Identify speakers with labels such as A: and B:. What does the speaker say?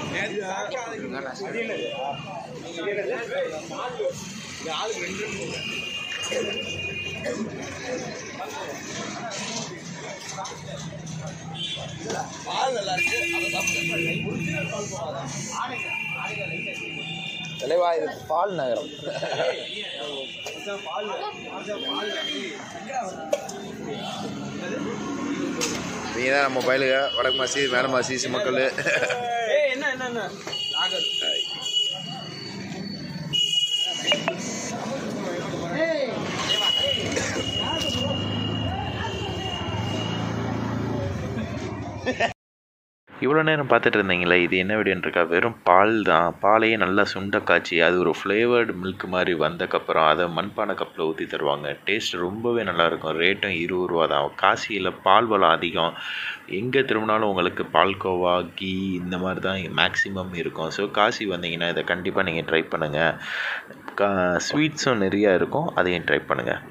A: தலைவா இது பால் நகரம்
B: நீங்கள் தான் நம்ம பயிலுக வடக்கு மாசி மேல மாசி சிம்மக்கல்
C: இவ்வளோ நேரம் பார்த்துட்டு இருந்தீங்களே இது என்ன வீடியோன்றிருக்கா வெறும் பால் தான் பாலையே நல்லா சுண்ட காய்ச்சி அது ஒரு ஃப்ளேவர்டு மில்க் மாதிரி வந்தக்கப்புறம் அதை மண்பானை கப்பில் ஊற்றி தருவாங்க டேஸ்ட் ரொம்பவே நல்லாயிருக்கும் ரேட்டும் இருபது ரூபா தான் காசியில் பால் வளம் அதிகம் எங்கே திரும்பினாலும் உங்களுக்கு பால்கோவா கீ இந்த மாதிரி தான் மேக்ஸிமம் இருக்கும் ஸோ காசி வந்தீங்கன்னா இதை கண்டிப்பாக நீங்கள் ட்ரை பண்ணுங்கள் கா ஸ்வீட்ஸும் நிறையா இருக்கும் அதையும் ட்ரை பண்ணுங்கள்